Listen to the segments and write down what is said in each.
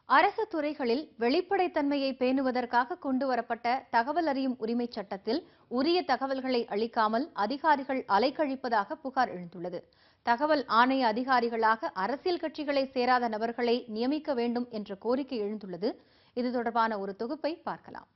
அரசு துறைகளில் வெளிப்படைத்தன்மையை பேணுவதற்காக கொண்டுவரப்பட்ட தகவல் அறியும் உரிமைச் சட்டத்தில் உரிய தகவல்களை அளிக்காமல் அதிகாரிகள் அலைக்கழிப்பதாக புகார் எழுந்துள்ளது தகவல் ஆணைய அதிகாரிகளாக அரசியல் கட்சிகளை சேராத நபர்களை நியமிக்க வேண்டும் என்ற கோரிக்கை எழுந்துள்ளது இது தொடர்பான ஒரு தொகுப்பை பார்க்கலாம்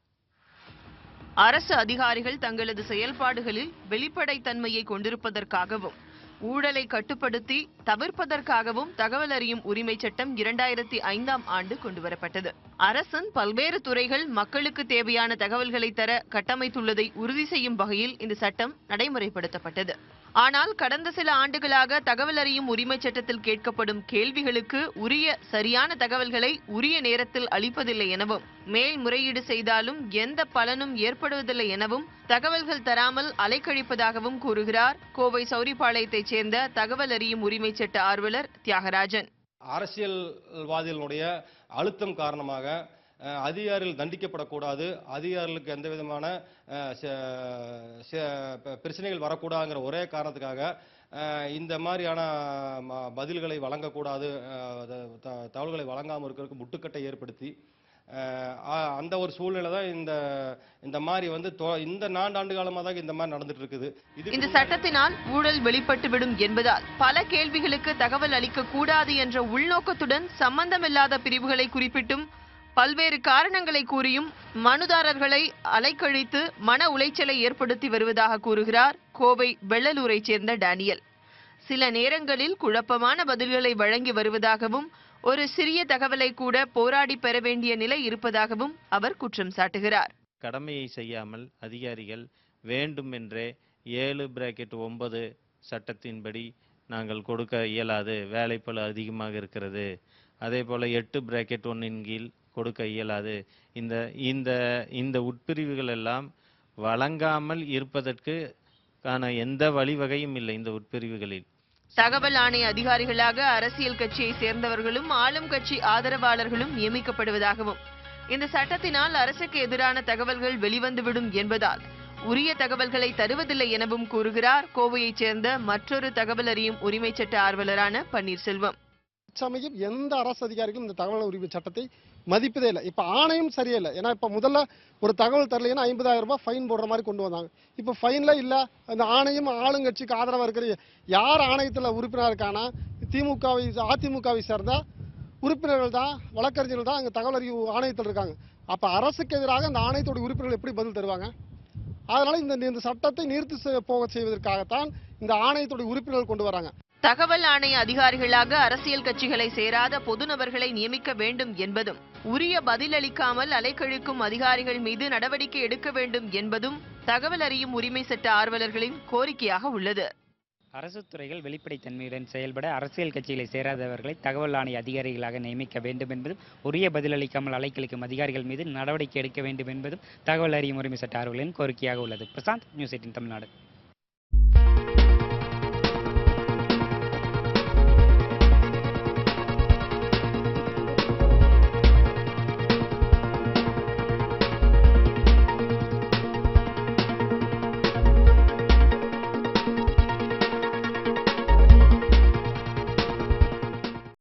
அரசு அதிகாரிகள் தங்களது செயல்பாடுகளில் வெளிப்படைத்தன்மையை கொண்டிருப்பதற்காகவும் ஊழலை கட்டுப்படுத்தி தவிர்ப்பதற்காகவும் தகவல் அறியும் உரிமை சட்டம் இரண்டாயிரத்தி ஐந்தாம் ஆண்டு கொண்டுவரப்பட்டது அரசின் பல்வேறு துறைகள் மக்களுக்கு தேவையான தகவல்களை தர கட்டமைத்துள்ளதை உறுதி செய்யும் வகையில் இந்த சட்டம் நடைமுறைப்படுத்தப்பட்டது ஆனால் கடந்த சில ஆண்டுகளாக தகவல் அறியும் உரிமை சட்டத்தில் கேட்கப்படும் கேள்விகளுக்கு உரிய சரியான தகவல்களை உரிய நேரத்தில் அளிப்பதில்லை எனவும் மேல்முறையீடு செய்தாலும் எந்த பலனும் ஏற்படுவதில்லை எனவும் தகவல்கள் தராமல் அலைக்கழிப்பதாகவும் கூறுகிறார் கோவை சௌரிபாளையத்தைச் சேர்ந்த தகவல் அறியும் உரிமை சட்ட ஆர்வலர் தியாகராஜன் அரசியல்வாதிகளுடைய அழுத்தம் காரணமாக அஹ், அதிகாரிகள் தண்டிக்கப்படக்கூடாது அதிகாரிகளுக்கு எந்த விதமான அஹ், ச- ச- ப- பிரச்சனைகள் வரக்கூடாதுங்கிற ஒரே காரணத்துக்காக அஹ், இந்த மாதிரியான ம- பதில்களை வழங்கக்கூடாது அஹ், த- த- தகவல்களை வழங்காமல் இருக்கிறதுக்கு முட்டுக்கட்டை ஏற்படுத்தி அஹ், அ- அந்த ஒரு சூழ்நிலை தான் இந்த இந்த மாதிரி வந்து தொ- இந்த நான்காண்டு காலமாக தான் இந்த மாதிரி நடந்துட்டு இருக்குது இதுக்கு இந்த முன்னாடி- சட்டத்தினால் ஊழல் வெளிப்பட்டுவிடும் என்பதால் பல கேள்விகளுக்கு தகவல் அளிக்க கூடாது என்ற உள்நோக்கத்துடன் சம்பந்தமில்லாத பிரிவுகளை குறிப்பிட்டும் பல்வேறு காரணங்களை கூறியும் மனுதாரர்களை அலைக்கழித்து மன உளைச்சலை ஏற்படுத்தி வருவதாக கூறுகிறார் கோவை வெள்ளலூரைச் சேர்ந்த டேனியல் சில நேரங்களில் குழப்பமான பதில்களை வழங்கி வருவதாகவும் ஒரு சிறிய தகவலை கூட போராடி பெற வேண்டிய நிலை இருப்பதாகவும் அவர் குற்றம் சாட்டுகிறார் கடமையை செய்யாமல் அதிகாரிகள் வேண்டுமென்றே ஏழு பிராக்கெட் ஒன்பது சட்டத்தின்படி நாங்கள் கொடுக்க இயலாது வேலைப்பளு அதிகமாக இருக்கிறது அதே போல் எட்டு பிராக்கெட் ஒன்றின் கீழ் கொடுக்க இயலாது இந்த இந்த இந்த உட்பிரிவுகள் எல்லாம் வழங்காமல் இருப்பதற்கு கான எந்த வழிவகையும் இல்லை இந்த உட்பிரிவுகளில் தகவல் ஆணைய அதிகாரிகளாக அரசியல் கட்சியை சேர்ந்தவர்களும் ஆளும் கட்சி ஆதரவாளர்களும் நியமிக்கப்படுவதாகவும் இந்த சட்டத்தினால் அரசுக்கு எதிரான தகவல்கள் வெளிவந்துவிடும் என்பதால் உரிய தகவல்களை தருவதில்லை எனவும் கூறுகிறார் கோவையைச் சேர்ந்த மற்றொரு தகவல் அறியும் உரிமை சட்ட ஆர்வலரான பன்னீர்செல்வம் சமயம் எந்த அரசு அதிகாரிகளும் இந்த தகவல் உரிமை சட்டத்தை மதிப்பதே இல்லை இப்போ ஆணையம் சரியில்லை ஏன்னா இப்போ முதல்ல ஒரு தகவல் தரலைன்னா ஐம்பதாயிரம் ரூபாய் ஃபைன் போடுற மாதிரி கொண்டு வந்தாங்க இப்போ ஃபைன்ல இல்லை அந்த ஆணையம் ஆளுங்கட்சிக்கு ஆதரவாக இருக்கிற யார் ஆணையத்தில் உறுப்பினராக இருக்கானா திமுகவை அதிமுகவை சேர்ந்த உறுப்பினர்கள் தான் வழக்கறிஞர்கள் தான் அங்கே தகவல் அறிவு ஆணையத்தில் இருக்காங்க அப்போ அரசுக்கு எதிராக அந்த ஆணையத்தோட உறுப்பினர்கள் எப்படி பதில் தருவாங்க அதனால இந்த இந்த சட்டத்தை நிறுத்தி செ- போக செய்வதற்காகத்தான் இந்த ஆணையத்தோட உறுப்பினர்கள் கொண்டு வராங்க தகவல் ஆணைய அதிகாரிகளாக அரசியல் கட்சிகளை சேராத பொது நபர்களை நியமிக்க வேண்டும் என்பதும் உரிய பதிலளிக்காமல் அலைக்கழிக்கும் அதிகாரிகள் மீது நடவடிக்கை எடுக்க வேண்டும் என்பதும் தகவல் அறியும் உரிமை சட்ட ஆர்வலர்களின் கோரிக்கையாக உள்ளது அரசு துறைகள் வெளிப்படைத்தன்மையுடன் செயல்பட அரசியல் கட்சிகளை சேராதவர்களை தகவல் ஆணைய அதிகாரிகளாக நியமிக்க வேண்டும் என்பதும் உரிய பதிலளிக்காமல் அலைக்கழிக்கும் அதிகாரிகள் மீது நடவடிக்கை எடுக்க வேண்டும் என்பதும் தகவல் அறியும் உரிமை சட்ட ஆர்வலர்களின் கோரிக்கையாக உள்ளது பிரசாந்த் நியூஸ் எயிட்டின் தமிழ்நாடு